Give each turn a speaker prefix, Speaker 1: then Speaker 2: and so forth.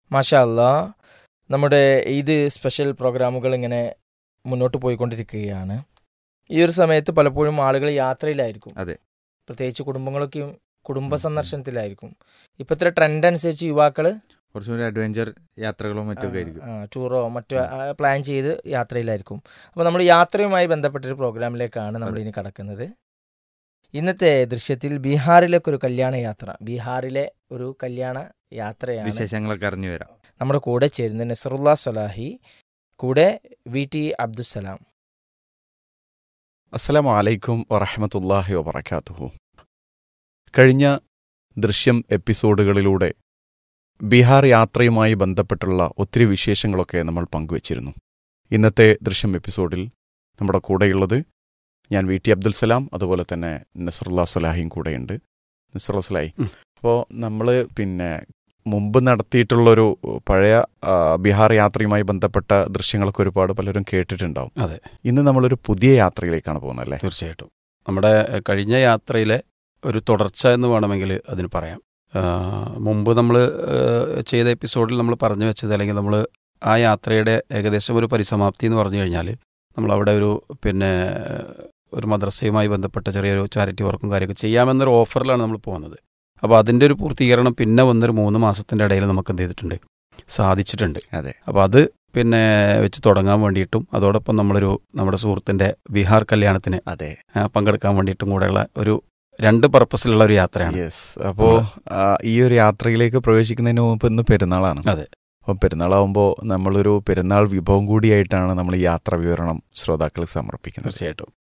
Speaker 1: മാഷാ അല്ലാ നമ്മുടെ ഈദ് സ്പെഷ്യൽ പ്രോഗ്രാമുകൾ ഇങ്ങനെ മുന്നോട്ട് പോയിക്കൊണ്ടിരിക്കുകയാണ് ഈ ഒരു സമയത്ത് പലപ്പോഴും ആളുകൾ യാത്രയിലായിരിക്കും
Speaker 2: അതെ.
Speaker 1: പ്രത്യേകിച്ച് കുടുംബങ്ങളൊക്കെ കുടുംബ സന്ദർശനത്തിലായിരിക്കും ഇപ്പോഴത്തെ ട്രെൻഡ് അനുസരിച്ച് യുവാക്കൾ
Speaker 2: കുറച്ചും കൂടി അഡ്വഞ്ചർ യാത്രകളോ മറ്റൊക്കെ ആയിരിക്കും
Speaker 1: ടൂറോ മറ്റോ ആ, പ്ലാൻ ചെയ്ത് യാത്രയിലായിരിക്കും അപ്പോൾ നമ്മൾ യാത്രയുമായി ബന്ധപ്പെട്ടൊരു പ്രോഗ്രാമിലേക്കാണ് നമ്മൾ ഇനി കടക്കുന്നത് ഇന്നത്തെ ദൃശ്യത്തിൽ ബീഹാറിലേക്ക് ഒരു കല്യാണ യാത്ര ബീഹാറിലെ ഒരു കല്യാണ യാത്രയാണ്
Speaker 2: വിശേഷങ്ങളൊക്കെ അറിഞ്ഞു വരാം
Speaker 1: നമ്മുടെ കൂടെ ചേരുന്ന നസറുല്ല സലാഹി കൂടെ വി ടി അബ്ദുസലാം
Speaker 3: അസ്സലാമു അലൈക്കും വറഹമത്തല്ലാഹി വബർക്കാത്തുഹു കഴിഞ്ഞ ദൃശ്യം എപ്പിസോഡുകളിലൂടെ ബീഹാർ യാത്രയുമായി ബന്ധപ്പെട്ടുള്ള ഒത്തിരി വിശേഷങ്ങളൊക്കെ നമ്മൾ പങ്കുവച്ചിരുന്നു ഇന്നത്തെ ദൃശ്യം എപ്പിസോഡിൽ നമ്മുടെ കൂടെയുള്ളത് ഞാൻ വി ടി അബ്ദുൽ സലാം അതുപോലെ തന്നെ നസറുല്ലാ സലാഹിയും കൂടെയുണ്ട് നസറുല്ലാ സലാഹി
Speaker 4: ഉം.
Speaker 3: അപ്പോൾ നമ്മൾ പിന്നെ മുമ്പ് നടത്തിയിട്ടുള്ളൊരു പഴയ ആ, ബീഹാർ യാത്രയുമായി ബന്ധപ്പെട്ട ദൃശ്യങ്ങളൊക്കെ ഒരുപാട് പലരും കേട്ടിട്ടുണ്ടാവും
Speaker 4: അതെ.
Speaker 3: ഇന്ന് നമ്മളൊരു പുതിയ യാത്രയിലേക്കാണ് പോകുന്നത് അല്ലേ
Speaker 4: തീർച്ചയായിട്ടും നമ്മുടെ എഹ്, കഴിഞ്ഞ യാത്രയിലെ ഒരു തുടർച്ച എന്ന് വേണമെങ്കിൽ അതിന് പറയാം ആ, മുമ്പ് നമ്മൾ ചെയ്ത എപ്പിസോഡിൽ നമ്മൾ പറഞ്ഞു വെച്ചത് അല്ലെങ്കിൽ നമ്മൾ ആ യാത്രയുടെ ഏകദേശം ഒരു പരിസമാപ്തി എന്ന് പറഞ്ഞു കഴിഞ്ഞാൽ നമ്മളവിടെ ഒരു പിന്നെ ഒരു മദ്രസയുമായി ബന്ധപ്പെട്ട ചെറിയൊരു ചാരിറ്റി വർക്കും കാര്യമൊക്കെ ചെയ്യാമെന്നൊരു ഓഫറിലാണ് നമ്മൾ പോകുന്നത് അപ്പോൾ അതിൻ്റെ ഒരു പൂർത്തീകരണം പിന്നെ വന്നൊരു മൂന്ന് മാസത്തിൻ്റെ ഇടയിൽ നമുക്ക് എന്ത് ചെയ്തിട്ടുണ്ട് സാധിച്ചിട്ടുണ്ട്
Speaker 3: അതെ
Speaker 4: അപ്പോൾ അത് പിന്നെ വെച്ച് തുടങ്ങാൻ വേണ്ടിയിട്ടും അതോടൊപ്പം നമ്മളൊരു നമ്മുടെ സുഹൃത്തിൻ്റെ ബീഹാർ കല്യാണത്തിന്
Speaker 3: അതെ
Speaker 4: ആ, പങ്കെടുക്കാൻ വേണ്ടിയിട്ടും കൂടെയുള്ള ഒരു രണ്ട് പർപ്പസിലുള്ള ഒരു യാത്രയാണ്
Speaker 3: യെസ് അപ്പോൾ ഈ ഒരു യാത്രയിലേക്ക് പ്രവേശിക്കുന്നതിന് മുമ്പ് ഇന്ന് പെരുന്നാളാണ്
Speaker 4: അതെ.
Speaker 3: അപ്പോൾ പെരുന്നാളാവുമ്പോൾ നമ്മളൊരു പെരുന്നാൾ വിഭവം കൂടിയായിട്ടാണ് നമ്മൾ ഈ യാത്ര വിവരണം ശ്രോതാക്കൾക്ക് സമർപ്പിക്കുന്നത്
Speaker 4: തീർച്ചയായിട്ടും